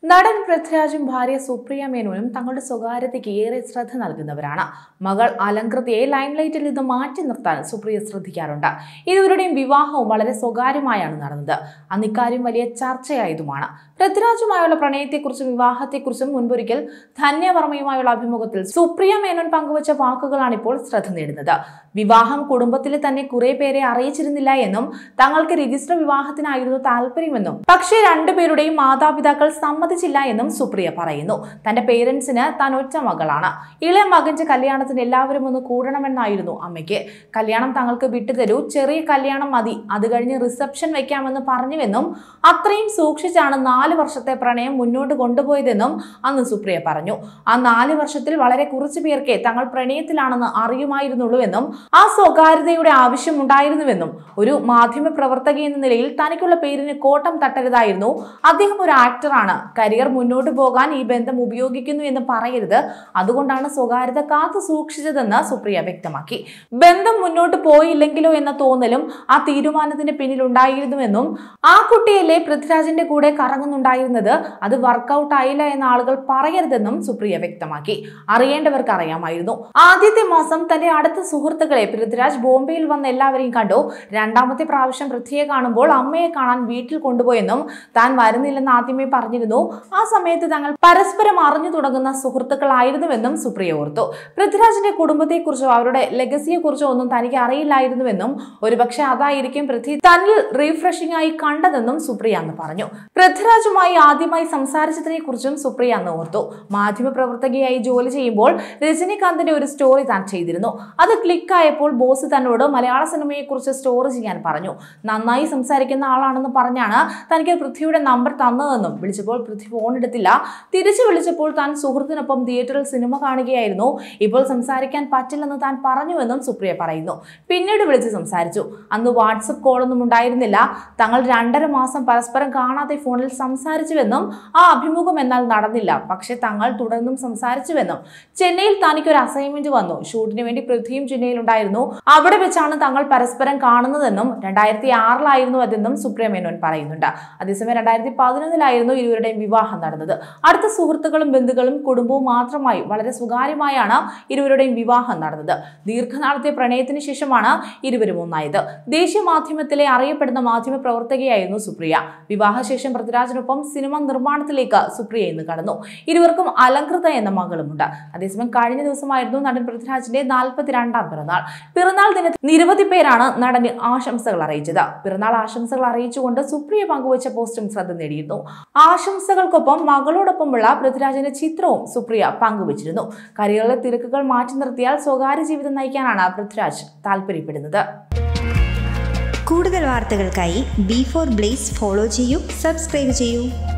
നടൻ പൃഥ്വിരാജും ഭാര്യ സുപ്രിയ മേനോനും തങ്ങളുടെ സ്വകാര്യതയ്ക്ക് ഏറെ ശ്രദ്ധ നൽകുന്നവരാണ് മകൾ അലങ്കൃതിയെ ലൈംലൈറ്റിൽ നിന്ന് മാറ്റി നിർത്താൻ സുപ്രിയ ശ്രദ്ധിക്കാറുണ്ട് ഇരുവരുടെയും വിവാഹവും വളരെ സ്വകാര്യമായാണ് നടന്നത് അന്ന് ഇക്കാര്യം വലിയ ചർച്ചയായതുമാണ് പൃഥ്വിരാജുമായുള്ള പ്രണയത്തെക്കുറിച്ചും വിവാഹത്തെക്കുറിച്ചും മുൻപൊരിക്കൽ ധന്യവർമ്മയുമായുള്ള അഭിമുഖത്തിൽ സുപ്രിയ മേനോൻ പങ്കുവച്ച വാക്കുകളാണ് ഇപ്പോൾ ശ്രദ്ധ നേടുന്നത് വിവാഹം കുടുംബത്തിലെ തന്നെ കുറെ പേരെ അറിയിച്ചിരുന്നില്ല എന്നും തങ്ങൾക്ക് രജിസ്റ്റർ വിവാഹത്തിനായിരുന്നു താല്പര്യമെന്നും പക്ഷേ രണ്ടുപേരുടെയും മാതാപിതാക്കൾ സമ്മതിച്ചില്ല എന്നും സുപ്രിയ പറയുന്നു തന്റെ പേരൻസിന് താൻ ഒറ്റ മകളാണ് ഇളയ മകന്റെ കല്യാണത്തിന് എല്ലാവരും ഒന്ന് കൂടണമെന്നായിരുന്നു അമ്മയ്ക്ക് കല്യാണം തങ്ങൾക്ക് വിട്ടുതരൂ ചെറിയ കല്യാണം മതി അത് കഴിഞ്ഞ് റിസപ്ഷൻ വെക്കാമെന്ന് പറഞ്ഞുവെന്നും അത്രയും സൂക്ഷിച്ചാണ് നാല് വർഷത്തെ പ്രണയം മുന്നോട്ട് കൊണ്ടുപോയതെന്നും അന്ന് സുപ്രിയ പറഞ്ഞു ആ നാല് വർഷത്തിൽ വളരെ കുറച്ചു പേർക്കേ തങ്ങൾ പ്രണയത്തിലാണെന്ന് അറിയുമായിരുന്നുള്ളൂ എന്നും ആ സ്വകാര്യതയുടെ ആവശ്യമുണ്ടായിരുന്നുവെന്നും ഒരു മാധ്യമ പ്രവർത്തക എന്ന നിലയിൽ തനിക്കുള്ള പേരിന് കോട്ടം തട്ടരുതായിരുന്നു അദ്ദേഹം ഒരു ആക്ടറാണ് കരിയർ മുന്നോട്ട് പോകാൻ ഈ ബന്ധം ഉപയോഗിക്കുന്നു എന്ന് പറയരുത് അതുകൊണ്ടാണ് സ്വകാര്യത കാത്തു സൂക്ഷിച്ചതെന്ന് സുപ്രിയ വ്യക്തമാക്കി ബന്ധം മുന്നോട്ട് പോയില്ലെങ്കിലോ എന്ന തോന്നലും ആ തീരുമാനത്തിന് പിന്നിലുണ്ടായിരുന്നുവെന്നും ആ കുട്ടിയല്ലേ പൃഥ്വിരാജിന്റെ കൂടെ കറങ്ങുന്നുണ്ടായിരുന്നത് അത് വർക്കൗട്ട് ആയില്ല എന്ന ആളുകൾ പറയരുതെന്നും സുപ്രിയ വ്യക്തമാക്കി അറിയേണ്ടവർക്ക് അറിയാമായിരുന്നു ആദ്യത്തെ മാസം തന്റെ അടുത്ത സുഹൃത്തുക്കളെ പൃഥ്വിരാജ് ബോംബെയിൽ വന്ന് എല്ലാവരെയും കണ്ടു രണ്ടാമത്തെ പ്രാവശ്യം പൃഥ്വിയെ കാണുമ്പോൾ അമ്മയെ കാണാൻ വീട്ടിൽ കൊണ്ടുപോയെന്നും താൻ വരുന്നില്ലെന്ന് ആദ്യമേ പറഞ്ഞിരുന്നു ആ സമയത്ത് തങ്ങൾ പരസ്പരം അറിഞ്ഞു തുടങ്ങുന്ന സുഹൃത്തുക്കളായിരുന്നുവെന്നും സുപ്രിയ ഓർത്തു പൃഥ്വിരാജിന്റെ കുടുംബത്തെക്കുറിച്ചോ അവരുടെ ലെഗസിയെക്കുറിച്ചോ ഒന്നും തനിക്ക് അറിയില്ലായിരുന്നുവെന്നും ഒരുപക്ഷെ അതായിരിക്കും പൃഥ്വി തന്നിൽ റീഫ്രഷിംഗ് ആയി കണ്ടതെന്നും സുപ്രിയ അന്ന് പറഞ്ഞു പൃഥ്വിരാജുമായി ആദ്യമായി സംസാരിച്ചതിനെ കുറിച്ചും സുപ്രിയ അന്ന് ഓർത്തു മാധ്യമ പ്രവർത്തകയായി ജോലി ചെയ്യുമ്പോൾ രജനികാന്തിന്റെ ഒരു സ്റ്റോറി താൻ ചെയ്തിരുന്നു അത് ക്ലിക്കായപ്പോൾ ബോസ് തന്നോട് മലയാള സിനിമയെക്കുറിച്ച് സ്റ്റോറി ചെയ്യാൻ പറഞ്ഞു നന്നായി സംസാരിക്കുന്ന ആളാണെന്ന് പറഞ്ഞാണ് തനിക്ക് പൃഥ്വിയുടെ നമ്പർ തന്നതെന്നും വിളിച്ചപ്പോൾ പൃഥ്വി ഫോൺ എടുത്തില്ല തിരിച്ചു വിളിച്ചപ്പോൾ താൻ സുഹൃത്തിനൊപ്പം തിയേറ്ററിൽ സിനിമ കാണുകയായിരുന്നു ഇപ്പോൾ സംസാരിക്കാൻ പറ്റില്ലെന്ന് താൻ പറഞ്ഞുവെന്നും സുപ്രിയ പറയുന്നു പിന്നീട് വിളിച്ച് സംസാരിച്ചു അന്ന് വാട്സപ്പ് കോളൊന്നും ഉണ്ടായിരുന്നില്ല തങ്ങൾ രണ്ടര മാസം പരസ്പരം കാണാതെ ഫോണിൽ സംസാരിച്ചുവെന്നും ആ അഭിമുഖം എന്നാൽ നടന്നില്ല പക്ഷെ തങ്ങൾ തുടർന്നും സംസാരിച്ചുവെന്നും ചെന്നൈയിൽ തനിക്കൊരു അസൈൻമെന്റ് വന്നു ഷൂട്ടിന് വേണ്ടി പൃഥ്വിയും ചെന്നൈയിൽ ഉണ്ടായിരുന്നു അവിടെ വെച്ചാണ് തങ്ങൾ പരസ്പരം കാണുന്നതെന്നും രണ്ടായിരത്തി ആറിലായിരുന്നു അതെന്നും സുപ്രിയ മേനോൻ പറയുന്നുണ്ട് അതേസമയം രണ്ടായിരത്തി പതിനൊന്നിലായിരുന്നു ഇരുവരുടെയും വിവാഹം നടന്നത് അടുത്ത സുഹൃത്തുക്കളും ബന്ധുക്കളും കുടുംബവും മാത്രമായി വളരെ സ്വകാര്യമായാണ് ഇരുവരുടെയും വിവാഹം നടന്നത് ദീർഘനാളത്തെ പ്രണയത്തിന് ശേഷമാണ് ഇരുവരും ഒന്നായത് ദേശീയ മാധ്യമത്തിലെ അറിയപ്പെടുന്ന മാധ്യമ പ്രവർത്തകയായിരുന്നു സുപ്രിയ വിവാഹശേഷം പൃഥ്വിരാജിനൊപ്പം സിനിമ നിർമ്മാണത്തിലേക്ക് സുപ്രിയ ഇന്ന് കടന്നു ഇരുവർക്കും അലങ്കൃത എന്ന മകളുമുണ്ട് അതേസമയം കഴിഞ്ഞ ദിവസമായിരുന്നു നടൻ പൃഥ്വിരാജിന്റെ നാൽപ്പത്തിരണ്ടാം പിറന്നാൾ പിറന്നാൾ ദിനത്തിൽ നിരവധി പേരാണ് നടന് ആശംസകൾ അറിയിച്ചത് പിറന്നാൾ ആശംസകൾ അറിയിച്ചുകൊണ്ട് സുപ്രിയ പങ്കുവച്ച പോസ്റ്റും ശ്രദ്ധ നേടിയിരുന്നു ആശംസകൾക്കൊപ്പം മകളോടൊപ്പമുള്ള പൃഥ്വിരാജിന്റെ ചിത്രവും സുപ്രിയ പങ്കുവച്ചിരുന്നു കരിയറിലെ തിരക്കുകൾ മാറ്റി നിർത്തിയാൽ സ്വകാര്യ ജീവിതം നയിക്കാനാണ് പൃഥ്വിരാജ് താല്പര്യപ്പെടുന്നത് കൂടുതൽ വാർത്തകൾക്കായി ബി ഫോർ ബ്ലേസ് ഫോളോ ചെയ്യൂ സബ്സ്ക്രൈബ് ചെയ്യൂ